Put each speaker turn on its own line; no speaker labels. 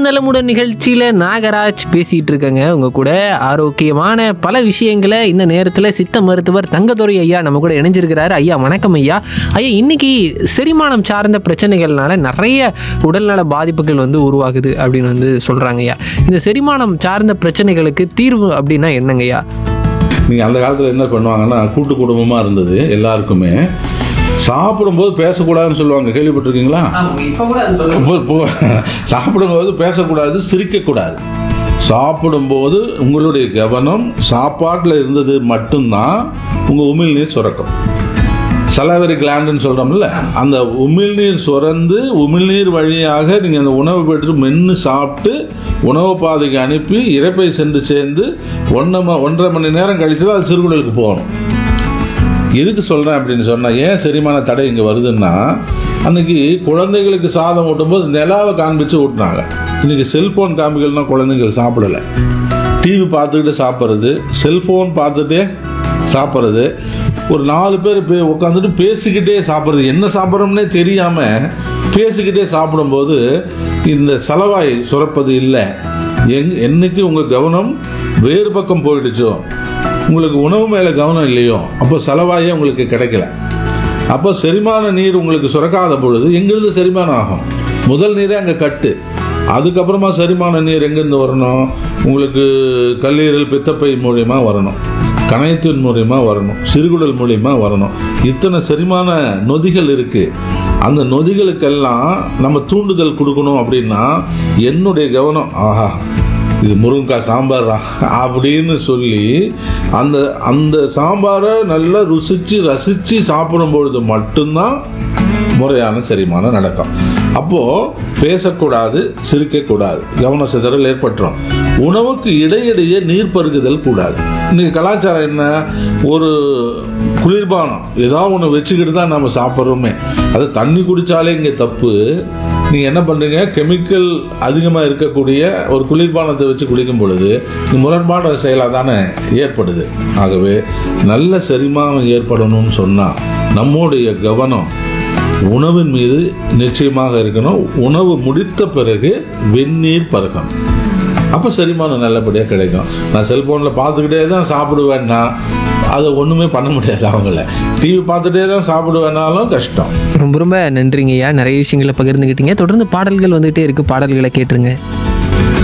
நலமுடன் நிகழ்ச்சியில் நாகராஜ் பேசிகிட்டு இருக்கேங்க உங்கள் கூட ஆரோக்கியமான பல விஷயங்களை இந்த நேரத்தில் சித்த மருத்துவர் தங்கதுரை ஐயா நம்ம கூட இணைஞ்சிருக்கிறாரு ஐயா வணக்கம் ஐயா ஐயா இன்னைக்கு செரிமானம் சார்ந்த பிரச்சனைகள்னால நிறைய உடல்நல பாதிப்புகள் வந்து உருவாகுது அப்படின்னு வந்து சொல்கிறாங்க ஐயா இந்த செரிமானம் சார்ந்த பிரச்சனைகளுக்கு தீர்வு அப்படின்னா என்னங்க ஐயா
நீங்கள் அந்த காலத்தில் என்ன பண்ணுவாங்கன்னா கூட்டு குடும்பமாக இருந்தது எல்லாருக்குமே சாப்பிடும்போது பேசக்கூடாதுன்னு சொல்லுவாங்க கேள்விப்பட்டிருக்கீங்களா
இப்போ கூட அது
போ- போ- சாப்பிடும்போது பேசக்கூடாது சிரிக்கக்கூடாது சாப்பிடும்போது உங்களுடைய கவனம் சாப்பாட்டில் இருந்தது மட்டும்தான் உங்கள் உமிழ்நீர் சுரக்கும் சலவரி கிளாண்டுன்னு சொல்கிறோம்ல அந்த உமிழ்நீர் சுரந்து உமிழ்நீர் வழியாக நீங்கள் அந்த உணவை பெற்று மென்று சாப்பிட்டு உணவு பாதைக்கு அனுப்பி இறப்பை சென்று சேர்ந்து ஒன்றரை ம- ஒன்றரை மணி நேரம் கழிச்சு தான் அது சிறுகுடலுக்கு போகணும் எதுக்கு சொல்கிறேன் அப்படின்னு சொன்னால் ஏன் செரிமான தடை இங்கே வருதுன்னா அன்னைக்கு குழந்தைகளுக்கு சாதம் ஊட்டும்போது நிலாவை காண்பிச்சு ஊட்டினாங்க இன்னைக்கு செல்போன் காமிக்கலன்னா குழந்தைகள் சாப்பிடலை டிவி பார்த்துக்கிட்டு சாப்பிட்றது செல்போன் பார்த்துட்டே சாப்பிட்றது ஒரு நாலு பேர் பே உட்காந்துட்டு பேசிக்கிட்டே சாப்பிட்றது என்ன சாப்பிட்றோம்னே தெரியாமல் பேசிக்கிட்டே சாப்பிடும்போது இந்த சலவாய் சுரப்பது இல்லை எங் என்னைக்கு உங்கள் கவனம் வேறு பக்கம் போயிடுச்சோ உங்களுக்கு உணவு மேலே கவனம் இல்லையோ அப்போ செலவாயே உங்களுக்கு கிடைக்கல அப்போ செரிமான நீர் உங்களுக்கு சுரக்காத பொழுது எங்கிருந்து செரிமானம் ஆகும் முதல் நீரே அங்கே கட்டு அதுக்கப்புறமா செரிமான நீர் எங்கேருந்து வரணும் உங்களுக்கு கல்லீரல் பித்தப்பை மூலியமா வரணும் கணையத்தின் மூலியமா வரணும் சிறுகுடல் மூலியமா வரணும் இத்தனை செரிமான நொதிகள் இருக்கு அந்த நொதிகளுக்கெல்லாம் நம்ம தூண்டுதல் கொடுக்கணும் அப்படின்னா என்னுடைய கவனம் ஆஹா இது முருங்கைக்காய் சாம்பாரா அப்படின்னு சொல்லி அந்த அந்த சாம்பாரை நல்லா ருசிச்சு ரசிச்சு சாப்பிடும் பொழுது மட்டும்தான் முறையான செரிமானம் நடக்கும் அப்போ பேசக்கூடாது சிரிக்கக்கூடாது கவன சிதறல் ஏற்பட்டுரும் உணவுக்கு இடையிடையே நீர் பருகுதல் கூடாது இன்னைக்கு கலாச்சாரம் என்ன ஒரு குளிர்பானம் ஏதாவது ஒன்று வச்சுக்கிட்டு தான் நம்ம சாப்பிட்றோமே அது தண்ணி குடிச்சாலே இங்கே தப்பு நீங்க என்ன பண்றீங்க கெமிக்கல் அதிகமாக இருக்கக்கூடிய ஒரு குளிர்பானத்தை வச்சு குடிக்கும் பொழுது இது முரண்பான செயலாக தானே ஏற்படுது ஆகவே நல்ல செரிமானம் ஏற்படணும்னு சொன்னா நம்முடைய கவனம் உணவின் மீது நிச்சயமாக இருக்கணும் உணவு முடித்த பிறகு வெந்நீர் பருகணும் அப்போ செரிமானம் நல்லபடியாக கிடைக்கும் நான் செல்போனில் பார்த்துக்கிட்டே தான் சாப்பிடுவேன்னா அதை ஒன்றுமே பண்ண முடியாது அவங்கள டிவி பார்த்துட்டே தான் சாப்பிடுவேனாலும் கஷ்டம்
ரொம்ப ரொம்ப நன்றிங்க ஐயா நிறைய விஷயங்களை பகிர்ந்துக்கிட்டீங்க தொடர்ந்து பாடல்கள் வந்துகிட்டே இருக்கு பாடல்களை கேட்டுருங்க